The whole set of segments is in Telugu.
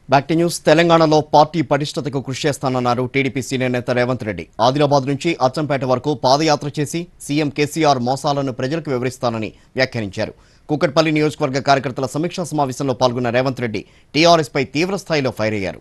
బ్యాక్ టు న్యూస్ తెలంగాణలో పార్టీ పటిష్టతకు కృషి చేస్తానన్నారు టీడీపీ సీనియర్ నేత రేవంత్ రెడ్డి ఆదిలాబాద్ నుంచి అచ్చంపేట వరకు పాదయాత్ర చేసి సీఎం కేసీఆర్ మోసాలను ప్రజలకు వివరిస్తానని వ్యాఖ్యానించారు కుక్కట్పల్లి నియోజకవర్గ కార్యకర్తల సమీక్షా సమావేశంలో పాల్గొన్న రేవంత్ రెడ్డి టీఆర్ఎస్ పై తీవ్ర స్థాయిలో ఫైర్ అయ్యారు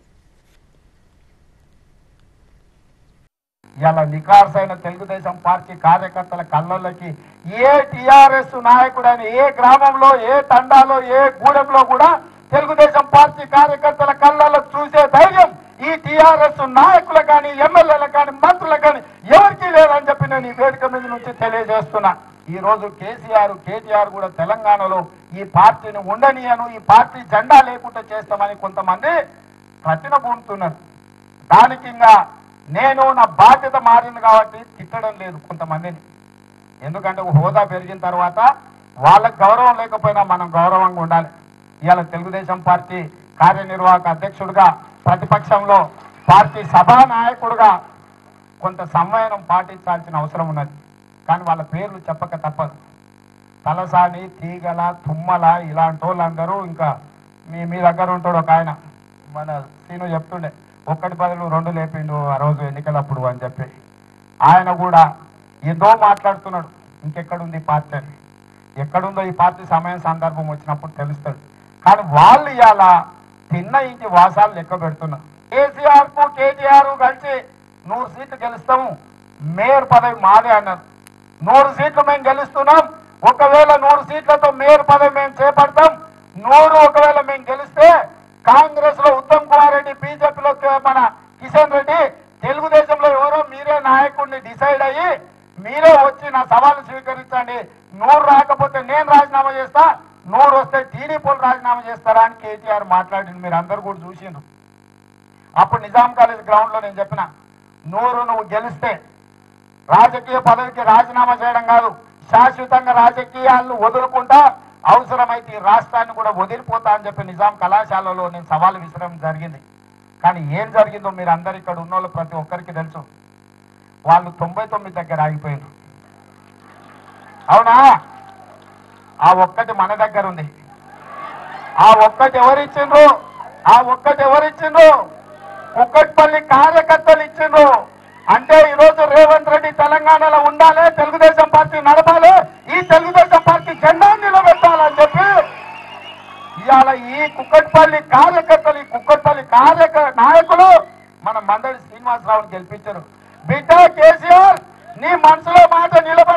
ఇలా నికార్సైన తెలుగుదేశం పార్టీ కార్యకర్తల కళ్ళల్లోకి ఏ టిఆర్ఎస్ నాయకుడని ఏ గ్రామంలో ఏ తండాలో ఏ గూడెంలో కూడా తెలుగుదేశం పార్టీ కార్యకర్తల కళ్ళల్లో చూసే ధైర్యం ఈ టిఆర్ఎస్ నాయకులకు కానీ ఎమ్మెల్యేలకు కానీ మంత్రులకు కానీ ఎవరికీ లేదని చెప్పి నేను ఈ వేదిక మీద నుంచి తెలియజేస్తున్నా ఈ రోజు కేసీఆర్ కేటీఆర్ కూడా తెలంగాణలో ఈ పార్టీని ఉండనియను ఈ పార్టీ జెండా లేకుండా చేస్తామని కొంతమంది ప్రతిన పూనుతున్నారు దానికి ఇంకా నేను నా బాధ్యత మారింది కాబట్టి తిట్టడం లేదు కొంతమందిని ఎందుకంటే ఒక హోదా పెరిగిన తర్వాత వాళ్ళకి గౌరవం లేకపోయినా మనం గౌరవంగా ఉండాలి ఇవాళ తెలుగుదేశం పార్టీ కార్యనిర్వాహక అధ్యక్షుడిగా ప్రతిపక్షంలో పార్టీ సభా నాయకుడుగా కొంత సంవయనం పాటించాల్సిన అవసరం ఉన్నది కానీ వాళ్ళ పేర్లు చెప్పక తప్పదు తలసాని తీగల తుమ్మల ఇలాంటి వాళ్ళందరూ ఇంకా మీ మీ దగ్గర ఉంటాడు ఒక ఆయన మన సీను చెప్తుండే ఒక్కటి బదులు రెండు లేపిండు ఆ రోజు ఎన్నికలప్పుడు అని చెప్పి ఆయన కూడా ఏదో మాట్లాడుతున్నాడు ఇంకెక్కడుంది ఈ పార్టీ అని ఎక్కడుందో ఈ పార్టీ సమయం సందర్భం వచ్చినప్పుడు తెలుస్తుంది కానీ వాళ్ళు ఇవాళ తిన్న ఇంటి వాసాలు లెక్క పెడుతున్నారు కేసీఆర్ కు కేటీఆర్ కలిసి నూరు సీట్లు గెలుస్తాము మేయర్ పదవి మాదే అన్నారు నూరు సీట్లు మేము గెలుస్తున్నాం ఒకవేళ నూరు సీట్లతో మేయర్ పదవి మేము చేపడతాం నూరు ఒకవేళ మేము గెలిస్తే కాంగ్రెస్ లో ఉత్తమ్ కుమార్ రెడ్డి బీజేపీలో మన కిషన్ రెడ్డి తెలుగుదేశంలో ఎవరో మీరే నాయకుడిని డిసైడ్ అయ్యి మీరే వచ్చి నా సవాలు స్వీకరించండి నూరు రాకపోతే నేను రాజీనామా చేస్తా నూరు వస్తే టీడీపీలు రాజీనామా చేస్తారా అని కేటీఆర్ మాట్లాడింది మీరు అందరు కూడా చూసిండ్రు అప్పుడు నిజాం కాలేజ్ గ్రౌండ్ లో నేను చెప్పిన నూరు నువ్వు గెలిస్తే రాజకీయ పదవికి రాజీనామా చేయడం కాదు శాశ్వతంగా రాజకీయాలను వదులుకుంటా అవసరమైతే ఈ రాష్ట్రాన్ని కూడా వదిలిపోతా అని చెప్పి నిజాం కళాశాలలో నేను సవాలు విసరడం జరిగింది కానీ ఏం జరిగిందో మీరు అందరు ఇక్కడ ఉన్న వాళ్ళు ప్రతి ఒక్కరికి తెలుసు వాళ్ళు తొంభై తొమ్మిది దగ్గర ఆగిపోయారు అవునా ఆ ఒక్కటి మన దగ్గర ఉంది ఆ ఒక్కటి ఎవరిచ్చిండ్రు ఆ ఒక్కటి ఎవరిచ్చిండ్రు కుక్కట్పల్లి కార్యకర్తలు ఇచ్చిండ్రు అంటే ఈ రోజు రేవంత్ రెడ్డి తెలంగాణలో ఉండాలి తెలుగుదేశం పార్టీ నడపాలి ఈ తెలుగుదేశం పార్టీ జెండా నిలబెట్టాలని చెప్పి ఇవాళ ఈ కుక్కట్పల్లి కార్యకర్తలు ఈ కుక్కట్పల్లి కార్యక నాయకులు మన మందడి శ్రీనివాసరావుని గెలిపించారు బిడ్డ కేసీఆర్ నీ మనసులో మాట నిలబ